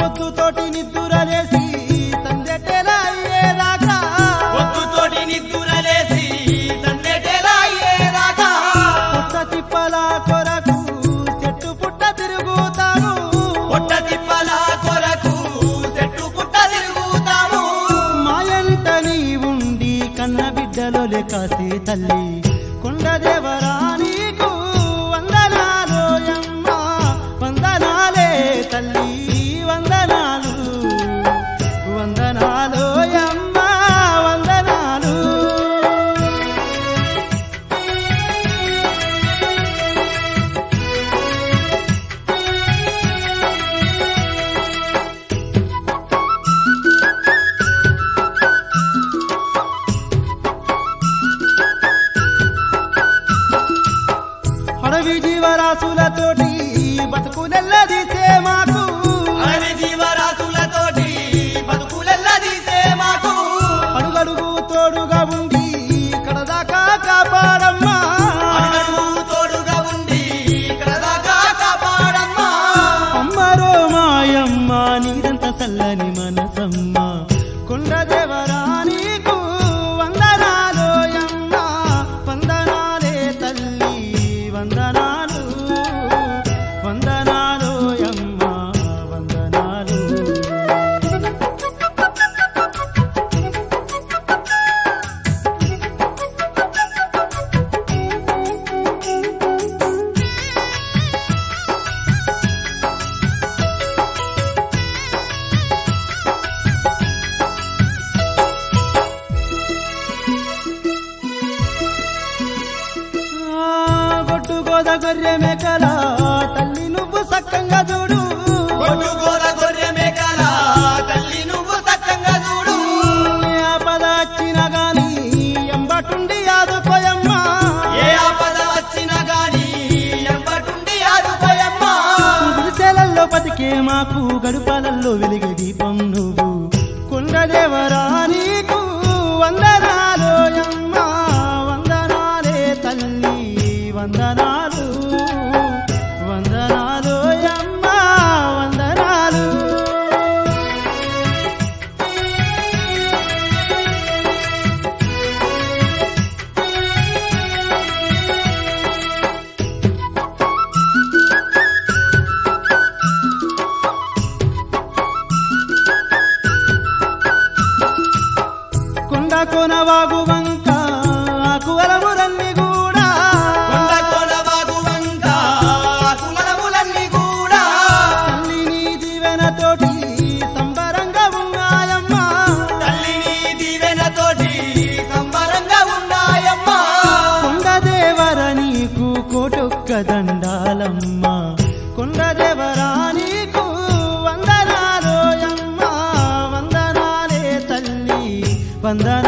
పొద్దుతోటి నిద్దురలేసి సందెట్టెలా అయ్యేదాకా పొద్దుతోటి నిద్దురలేసి సందెటెలా అయ్యేదాకా పుట్ట తిప్పల కొరకు చెట్టు పుట్ట తిరుగుతాము పొట్ట తిప్పల కొరకు చెట్టు పుట్ట తిరుగుతాము మాయంట నీ ఉండి కన్న బిడ్డలో లేకాసే తల్లి కొండదేవరా నీకు వందనాలోయమ్మ వందనాలే తల్లి వందనాలు వందనాలోయమ్మ వందనాలు అడవి జీవరాశులతోటి బతుకులెల్లదీసే మాకు అడవి జీవరాశులతోటి బతుకులెల్లదీసే మాకు అడుగడుగు తోడుగా ఉండి కడదాకా కాపాడమ్మా అడుగడుగు తోడుగా ఉండి ఇక్కడ దాకా కాపాడమ్మా అమ్మరో మాయమ్మ నీదంత చల్లని మనసమ్మ కొండదేవరా నీకు వందనాలోయమ్మ వందనాలే తల్లి వందనాలు వందనాలోయమ్మ వందనాలు ఆ, గొడ్డు గోద గొర్రె మేకల తల్లి నువ్వు సక్కంగా చూడు గొడ్డు గోద గొర్రె మేకల తల్లి నువ్వు సక్కంగా చూడు ఏ ఆపద వచ్చినా గాని ఎంబటుండి ఆదుకోయమ్మా ఏ ఆపద వచ్చినా గాని ఎంబటుండి ఆదుకోయమ్మా గుడిసెలల్లో బతికే మాకు గడుపాలల్లో వెలిగే దీపం నువ్వు కొండదేవరా నీకు వందనాలోయమ్మ వందనాలే తల్లి వందనాలు వందనాలోయమ్మ వందనాలు కొండ కొన వాగు వంక కువలమురన్ని కూడా కొండ కోన వాగు వంక కులములన్నీ కూడా తల్లి నీ దీవెనతోటి సంబరంగా ఉన్నాయమ్మా తల్లిని దీవెనతోటి సంబరంగా ఉన్నాయమ్మా కొండదేవర నీకు కోటొక్క దండాలమ్మా కొండదేవరా నీకు వందనాలోయమ్మ వందనాలే తల్లి వందన